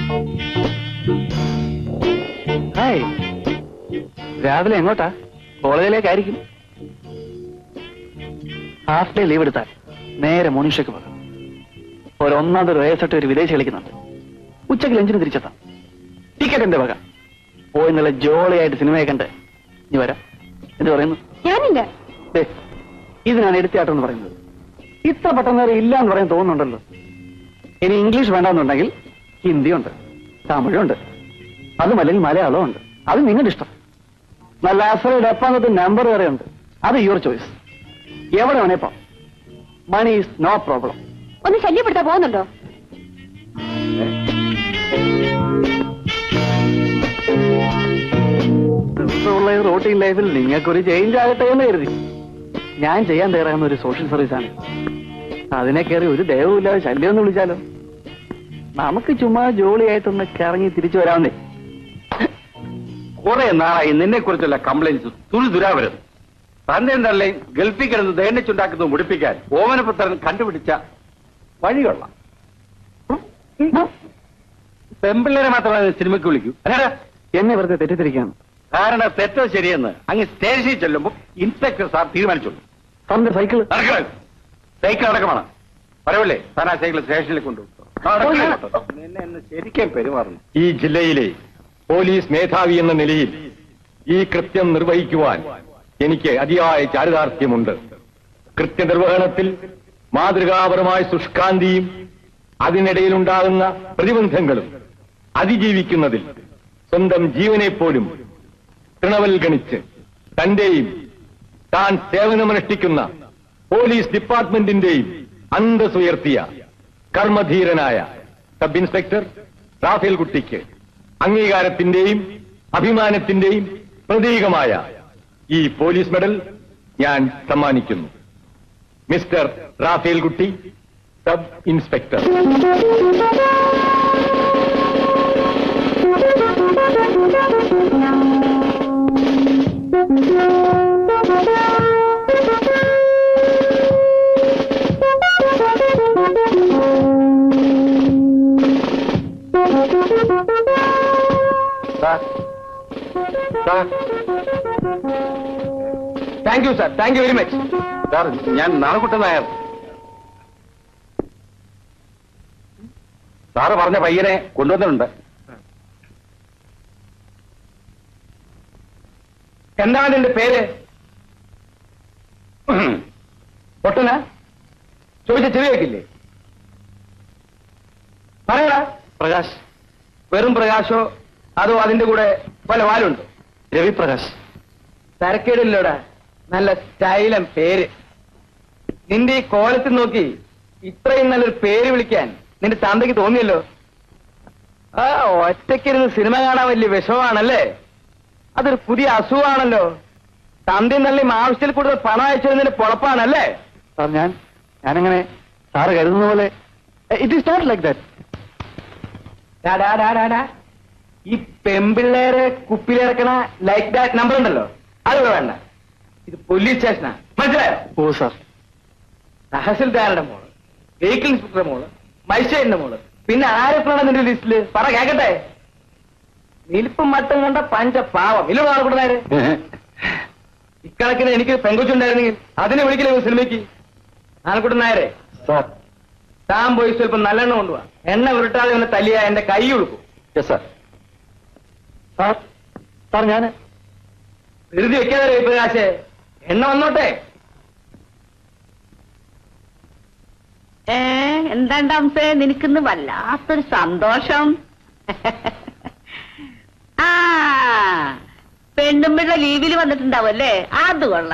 Hi രാവിലെ എങ്ങോട്ടാ കോളേജിലേക്കായിരിക്കും half day leave എടുത്താൽ നേരെ മോണിഷയ്ക്ക് പോകാം ഒരു ഒന്നാമതൊരു വയസ്സിട്ട് ഒരു വിദേശി കളിക്കുന്നുണ്ട് ഉച്ചയ്ക്ക് ലഞ്ചിന് തിരിച്ചെത്താം ടിക്കറ്റ് എന്റെ വക പോയി നല്ല ജോളിയായിട്ട് സിനിമയെ കണ്ട് ഇനി വരാം എന്ത് പറയുന്നു ഞാനില്ല ദേ, ഇതിനാണ് എടുത്തിയാട്ടം എന്ന് പറയുന്നത് ഇത്ര പെട്ടെന്ന് നേരെ ഇല്ല എന്ന് പറയാൻ തോന്നുന്നുണ്ടല്ലോ ഇനി ഇംഗ്ലീഷ് വേണ്ടെന്നുണ്ടെങ്കിൽ ഹിന്ദിയുണ്ട് തമിഴുണ്ട് അതുമല്ലെങ്കിൽ മലയാളവും ഉണ്ട് അത് നിങ്ങളുടെ ഇഷ്ടം നല്ല അസറയുടെ എപ്പാന്നത്തെ നമ്പർ വരെ ഉണ്ട് അത് യുവർ ചോയ്സ് എവിടെ വേണേ പോ മണി ഈസ് നോ പ്രോബ്ലം ഒന്ന് ശല്യപ്പെടുത്താൻ പോകുന്നുണ്ടോ ദിവസമുള്ള ഈ റോട്ടീൻ ലൈഫിൽ നിങ്ങൾക്കൊരു ചേഞ്ച് ആകട്ടെ എന്ന് കരുതി ഞാൻ ചെയ്യാൻ തയ്യാറാകുന്ന ഒരു സോഷ്യൽ സർവീസ് ആണ് അതിനെ കയറി ഒരു ദയവുമില്ലാതെ ശല്യം എന്ന് വിളിച്ചാലോ നമുക്ക് ചുമ്മാ ജോളിയായിട്ടൊന്ന് കറങ്ങി തിരിച്ചു വരാവുന്നേ കുറെ നാളായി നിന്നെ കുറിച്ചുള്ള കംപ്ലൈൻസ് തുളി ദുരാവരുത് തന്റെ തള്ളയും ഗൾഫിൽ കിടന്ന് ദേണ്ണിച്ചുണ്ടാക്കുന്നത് മുടിപ്പിക്കാൻ ഓമനപുത്രൻ കണ്ടുപിടിച്ച വഴികൊള്ള പെമ്പിള്ളേരെ മാത്രമേ സിനിമയ്ക്ക് വിളിക്കൂ അല്ലാതെ എന്നെ വെറുതെ തെറ്റിദ്ധരിക്കാണ് കാരണം തെറ്റോ ശരിയെന്ന് അങ്ങ് സ്റ്റേഷനിൽ ചെല്ലുമ്പോൾ ഇൻസ്പെക്ടർ സാർ തീരുമാനിച്ചുള്ളൂ സാറിന്റെ സൈക്കിൾ നടക്കണം സൈക്കിൾ അടക്കമാണ് പറയല്ലേ താൻ ആ സൈക്കിൾ സ്റ്റേഷനിൽ കൊണ്ടുപോകും നിന്നെ എന്ന് ശരിക്കും പെരുമാറുന്നു ഈ ജില്ലയിലെ പോലീസ് മേധാവി എന്ന നിലയിൽ ഈ കൃത്യം നിർവഹിക്കുവാൻ എനിക്ക് അതിയായ ചാരിതാർത്ഥ്യമുണ്ട് കൃത്യനിർവഹണത്തിൽ മാതൃകാപരമായ ശുഷ്കാന്തിയും അതിനിടയിലുണ്ടാകുന്ന പ്രതിബന്ധങ്ങളും അതിജീവിക്കുന്നതിൽ സ്വന്തം ജീവനെ പോലും തൃണവൽഗണിച്ച് തന്റെയും താൻ സേവനമനുഷ്ഠിക്കുന്ന പോലീസ് ഡിപ്പാർട്ട്മെന്റിന്റെയും അന്തസ് ഉയർത്തിയ കർമ്മധീരനായ സബ് ഇൻസ്പെക്ടർ റാഫേൽ കുട്ടിക്ക് അംഗീകാരത്തിന്റെയും അഭിമാനത്തിന്റെയും പ്രതീകമായ ഈ പോലീസ് മെഡൽ ഞാൻ സമ്മാനിക്കുന്നു mister Raphael Kutty sub inspector thank you sir thank you very much sir ഞാൻ നാളെക്കുട്ടൻ നായർ സാറ് പറഞ്ഞ പയ്യനെ കൊണ്ടുവന്നിട്ടുണ്ട് എന്താണ് നിന്റെ പേര് പൊട്ടന ചോദിച്ച ചെവി വെക്കില്ലേ പറയടാ പ്രകാശ് വെറും പ്രകാശോ അതോ അതിന്റെ കൂടെ പല വാലുണ്ടോ രവിപ്രകാശ് തരക്കേടില്ലോടാ നല്ല സ്റ്റൈലം പേര് നിന്റെ ഈ കോലത്തിൽ നോക്കി ഇത്രയും നല്ലൊരു പേര് വിളിക്കാൻ നിന്റെ തന്തയ്ക്ക് തോന്നിയല്ലോ ആ ഒറ്റയ്ക്കിരുന്ന് സിനിമ കാണാൻ വലിയ വിഷമാണല്ലേ അതൊരു പുതിയ അസുഖമാണല്ലോ തന്തയും തള്ളിയും ആവശ്യത്തിൽ കൂടുതൽ പണം അയച്ചിരുന്നതിന്റെ പൊളപ്പാണല്ലേ സാർ ഞാൻ ഞാനങ്ങനെ സാറ് കരുതുന്ന പോലെ it is not like that ഡാ, ഡാ, ഡാ, ഡാ, ഡാ. ഈ പെമ്പിള്ളേരെ കുപ്പിലിറക്കണ ലൈക്ക് ദാറ്റ് നമ്പർ ഉണ്ടല്ലോ അതിവിടെ വേണ്ട ഇത് പോലീസ് സ്റ്റേഷനാ മനസ്സിലായോ ഓ സാർ തഹസിൽദാരുടെ മോള് വെഹിക്കിൾ ഇൻസ്പെക്ടറുടെ മോള് മജിസ്ട്രേറ്റിന്റെ മോള് പിന്നെ ആരൊക്കെയാണ് നിന്റെ ലിസ്റ്റില് പറ കേക്കട്ടെ നിലിപ്പും മട്ടും കണ്ട പഞ്ച പാവം ഇല്ല നാളെ ഇക്കണക്കിന് എനിക്ക് പെങ്കൊച്ചുണ്ടായിരുന്നെങ്കിൽ അതിനെ വിളിക്കില്ല സിനിമയ്ക്ക് ആനക്കുട്ടൻ നായരെ സാർ താൻ പോയി സ്വല്പം നല്ലെണ്ണ കൊണ്ടുപോവാ എണ്ണ ഉരുട്ടാതെ ഒന്ന് തല്ലിയ എന്റെ കൈ ഉളുക്കും യെസ് സാർ സാർ സാർ ഞാൻ ധൃതി വെക്കാതെ പ്രകാശേ എണ്ണ വന്നോട്ടെ ഏ എന്താണ്ടാമസേ നിനക്കിന്ന് വല്ലാത്തൊരു സന്തോഷം ആ പെണ്ണുമ്പിള്ള ലീവിൽ വന്നിട്ടുണ്ടാവും അല്ലേ അത് കൊള്ള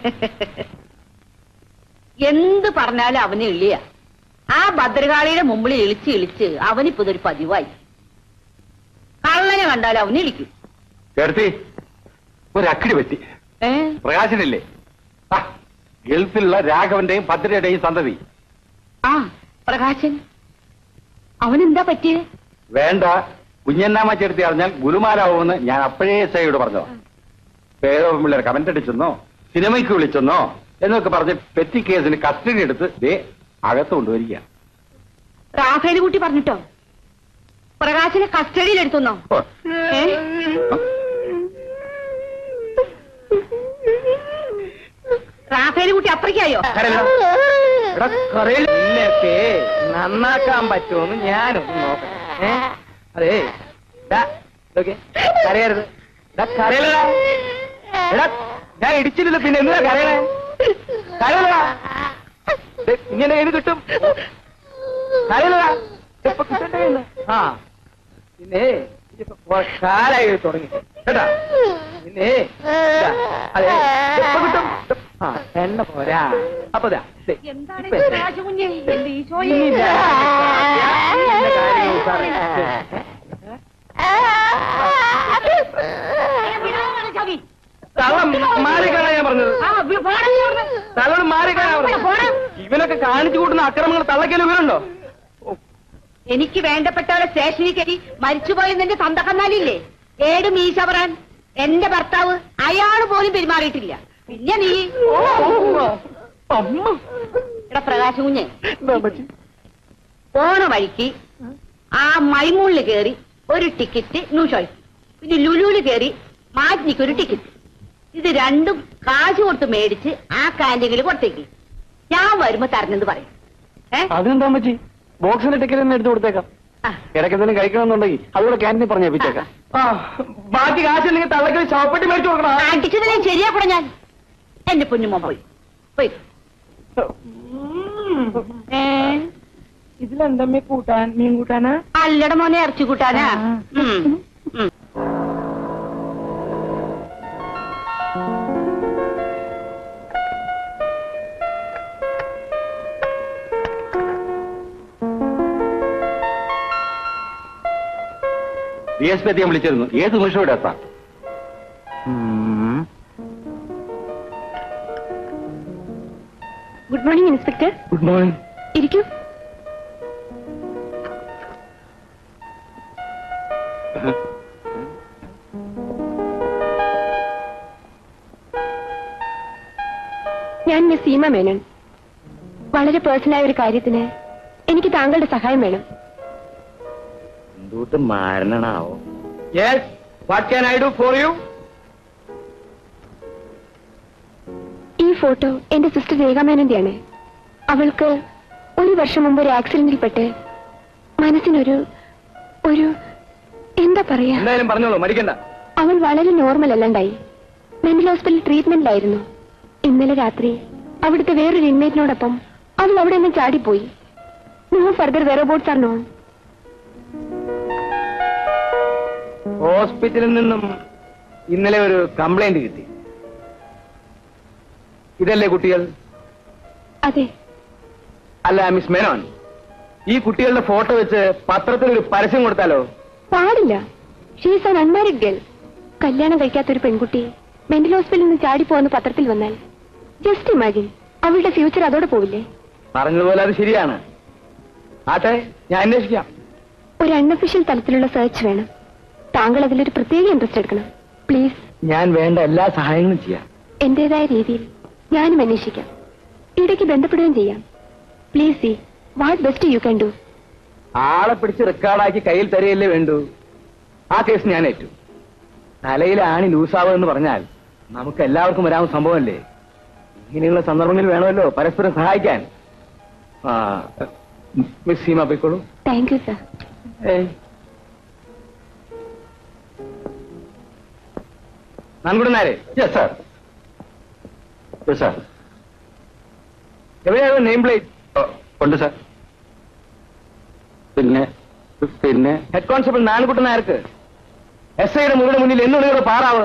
എന്ത് പറഞ്ഞാലും അവന് ഇളിയ ആ ഭദ്രകാളിയുടെ മുമ്പിൽ ഇളിച്ച് ഇളിച്ച് അവനിപ്പോ ഇതൊരു പതിവായി കള്ളനെ കണ്ടാലും അവന് ഇളിക്കും ചേർത്തി ഒരു അക്കിടി പറ്റി ഏ പ്രകാശനില്ലേ ആ, ഗൾഫിലുള്ള രാഘവന്റെയും ഭദ്രയുടെയും സന്തതി ആ പ്രകാശൻ അവനെന്താ പറ്റിയേ വേണ്ട കുഞ്ഞന്നാമ ചേർത്തി അറിഞ്ഞാൽ ഗുലുമാലാവുമെന്ന് ഞാൻ അപ്പോഴേ സയോട് പറഞ്ഞോ പേരോ പിള്ളേർ കമന്റ് അടിച്ചെന്നോ സിനിമയ്ക്ക് വിളിച്ചെന്നോ എന്നൊക്കെ പറഞ്ഞ് പെറ്റി കേസിന് കസ്റ്റഡി എടുത്ത് ദേ അകത്ത് കൊണ്ടുവരിക റാഫേൽ കുട്ടി പറഞ്ഞിട്ടോ പ്രകാശിനെ കസ്റ്റഡിയിൽ എടുത്തുന്നോ ഓ, ഏ? റാഫേൽ കുട്ടി അത്രയ്ക്കായോ കരയില്ല. എടാ, കരയില്ല. നിന്നെയൊക്കെ നന്നാക്കാൻ പറ്റുമെന്ന് ഞാനൊന്ന് നോക്കട്ടെ ഏ? അതേ ദാ, ഇതൊക്കെ കരയരുത് ദാ, കരയില്ലടാ. എടാ ഞാൻ ഇടിച്ചില്ലല്ലോ പിന്നെ എന്തിനാ കരയണേ കരയില്ലടാ ദേ, ഇങ്ങനെ ഏത് കിട്ടും കരയില്ലടാ ഇപ്പൊ കിട്ടേണ്ട കയ്യിന്ന്. ആ പിന്നെ ഇതിപ്പോ കുറെ കാലായി ഇത് തുടങ്ങി കേട്ടാ പിന്നെ ഇതാ, അതെ ഇപ്പൊ കിട്ടും ആ എണ്ണ പോരാ അപ്പൊ ദാ, ദേ, എന്താണ് ഇപ്പൊ ഇത് എത്ര? പ്രകാശ് കുഞ്ഞെ എന്റെ ഈശോയെ ഇല്ല. ഇതിന്റെ കാര്യം ഉസാറായി. വിടാനാണ് ചവി. തളം മാറിക്കാണാ ഞാൻ പറഞ്ഞത് ആ, വി- പോടാ നീ അവിടുന്ന്. തലോട് മാറിക്കാണാ പറഞ്ഞത് പോടാ. ഇവനൊക്കെ കാണിച്ചു കൂട്ടുന്ന അക്രമങ്ങൾ തള്ളക്കല് ഇവരുണ്ടോ എനിക്ക് വേണ്ടപ്പെട്ടവരെ സ്റ്റേഷനിൽ കയറ്റി മരിച്ചുപോയ നിന്റെ തന്തക്കന്നാലില്ലേ ഏട് മീശ പറയാൻ എന്റെ ഭർത്താവ് അയാള് പോലും പെരുമാറിയിട്ടില്ല പിന്നെ നീ അമ്മ എടാ പ്രകാശ കുഞ്ഞെ പോണ വഴിക്ക് ആ മൈമൂളില് കയറി ഒരു ടിക്കറ്റ് ന്യൂ ചോയ്സ് പിന്നെ ലുലുവില് കയറി മാറ്റിനിക്ക് ഒരു ടിക്കറ്റ് ഇത് രണ്ടും കാശ് കൊടുത്ത് മേടിച്ച് ആ കാന്റീനിൽ കൊടുത്തേക്ക് ഞാൻ വരുമ്പോ തരണെന്ന് പറയും ഏ അതിനെന്താ പറ്റി ബോക്സിന്റെ ടിക്കറ്റ് തന്നെ എടുത്തു കൊടുത്തേക്കാം ആ, ഇടയ്ക്ക് എന്തെങ്കിലും കഴിക്കണമെന്നുണ്ടെങ്കിൽ അതുകൂടെ ക്യാൻറ്റീനിൽ പറഞ്ഞേപ്പിച്ചേക്കാം ആ ബാക്കി കാശുണ്ടെങ്കിൽ തള്ളക്കല് ശവപ്പെട്ടി മേടിച്ചു കൊടുക്കണം അടിച്ചതിനെ ശരിയാക്കൂടെ ഞാൻ എന്റെ പൊന്നുമോ പോയി പോയി ഏ ഇതിലെന്തമ്മേ കൂട്ടാൻ മീൻ കൂട്ടാനാ അല്ലട മോനെ ഇറച്ചി കൂട്ടാനാ ഉം, ഉം. ഡി എസ് പി ഞാൻ വിളിച്ചിരുന്നു ഏത് നിമിഷം ഇവിടെ എത്താം good morning inspector good morning ഇരിക്കൂ ഞാൻ മിസ് സീമ മേനൻ വളരെ പേഴ്സണലായ ഒരു കാര്യത്തിന് എനിക്ക് താങ്കളുടെ സഹായം വേണം എന്തൂട്ട് മാരണാവോ yes what can I do for you ഈ ഫോട്ടോ എന്റെ സിസ്റ്റർ രേഖ മേനന്റെയാണ് അവൾക്ക് ഒരു വർഷം മുമ്പ് ഒരു ആക്സിഡന്റിൽപ്പെട്ട് മനസ്സിനൊരു ഒരു എന്താ പറയാ എന്തായാലും പറഞ്ഞോളൂ മടിക്കണ്ട അവൾ വളരെ നോർമൽ അല്ലണ്ടായി മെന്റൽ ഹോസ്പിറ്റൽ ട്രീറ്റ്മെന്റിലായിരുന്നു ഇന്നലെ രാത്രി അവിടുത്തെ വേറൊരു ഇൻമേറ്റിനോടൊപ്പം അവൾ അവിടെ നിന്ന് ചാടിപ്പോയി no further whereabouts are known ഹോസ്പിറ്റലിൽ നിന്നും ഇന്നലെ ഒരു കംപ്ലൈന്റ് കിട്ടി ഇതല്ലേ കുട്ടികൾ അതെ അല്ല മിസ് മേനോൻ ഈ കുട്ടികളുടെ ഫോട്ടോ വെച്ച് പത്രത്തിൽ ഒരു പരസ്യം കൊടുത്താലോ പാടില്ല ഷീസ് ആൻ അൺമാരിഡ് ഗേൾ കല്യാണം കഴിക്കാത്ത ഒരു പെൺകുട്ടി മെന്റൽ ഹോസ്പിറ്റലിൽ നിന്ന് ചാടിപ്പോന്ന് പത്രത്തിൽ വന്നാൽ ജസ്റ്റ് ഇമാജിൻ അവളുടെ ഫ്യൂച്ചർ അതോടെ പോവില്ലേ പറഞ്ഞതുപോലെ അത് ശരിയാണ് ആട്ടെ ഞാൻ അന്വേഷിക്കാം ഒരു അൺഒഫീഷ്യൽ തലത്തിലുള്ള സെർച്ച് വേണം താങ്കൾ അതിലൊരു പ്രത്യേക ഇൻട്രസ്റ്റ് എടുക്കണം പ്ലീസ് ഞാൻ വേണ്ട എല്ലാ സഹായങ്ങളും ചെയ്യാം എന്റേതായ രീതിയിൽ ഞാനും അന്വേഷിക്കാം ഇടയ്ക്ക് ബന്ധപ്പെടുകയും ചെയ്യാം please see what best you can do ആളെ പിടിച്ച് റെക്കോർഡാക്കി കയ്യിൽ തരികയല്ലേ വേണ്ടു ആ കേസ് ഞാൻ ഏറ്റു തലയിൽ ആണി ലൂസാവുമെന്ന് പറഞ്ഞാൽ നമുക്ക് എല്ലാവർക്കും വരാവുന്ന സംഭവമല്ലേ ഇങ്ങനെയുള്ള സന്ദർഭങ്ങളിൽ വേണമല്ലോ പരസ്പരം സഹായിക്കാൻ ആ മിസ് സീമ പോയിക്കോളൂ താങ്ക് യു സർ ഏയ് നൻകുടനാരെ യെസ് സാർ യെസ് സാർ എവിടെയാണ് നെയിം പ്ലേറ്റ് ഉണ്ട് സാർ പിന്നെ പിന്നെ ഹെഡ് കോൺസ്റ്റബിൾ നാലുകുട്ടൻ നായർക്ക് എസ് ഐയുടെ മുറിയുടെ മുന്നിൽ എന്നുള്ളിയുടെ പാറാവ്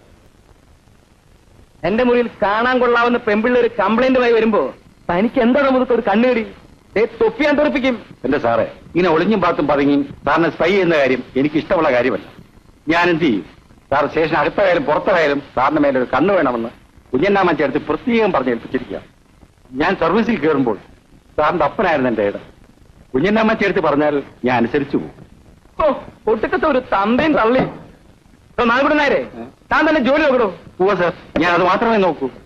എന്റെ മുറിയിൽ കാണാൻ കൊള്ളാവുന്ന പെമ്പിള്ളൊരു കംപ്ലൈന്റുമായി വരുമ്പോ തനിക്ക് എന്താണ് മുതത്ത് ഒരു കണ്ണുകടി ദേ തൊപ്പിയാൻ തെറിപ്പിക്കും എന്റെ സാറേ ഇങ്ങനെ ഒളിഞ്ഞും പാത്തും പതുങ്ങിയും സാറിനെ സ്പൈ ചെയ്യുന്ന കാര്യം എനിക്ക് ഇഷ്ടമുള്ള കാര്യമല്ല ഞാൻ എന്ത് ചെയ്യും സാർ സ്റ്റേഷൻ അകത്തായാലും പുറത്തായാലും സാറിന്റെ മേലെ ഒരു കണ്ണ് വേണമെന്ന് കുഞ്ഞന്നാമൻ ചേർത്ത് പ്രത്യേകം പറഞ്ഞ് ഏൽപ്പിച്ചിരിക്കുക ഞാൻ സർവീസിൽ കയറുമ്പോൾ സാറിന്റെ അപ്പനായിരുന്നു എന്റെ ഇടം കുഞ്ഞന്നാമൻ ചേർത്ത് പറഞ്ഞാൽ ഞാൻ അനുസരിച്ചു പോകും ഓ ഒട്ടുക്കത്തെ ഒരു തന്തയും തള്ളി നാലുകുട്ടൻ നായരെ താൻ തന്നെ ജോലി നോക്കണോ പോവാ സാർ ഞാൻ അത് മാത്രമേ നോക്കൂ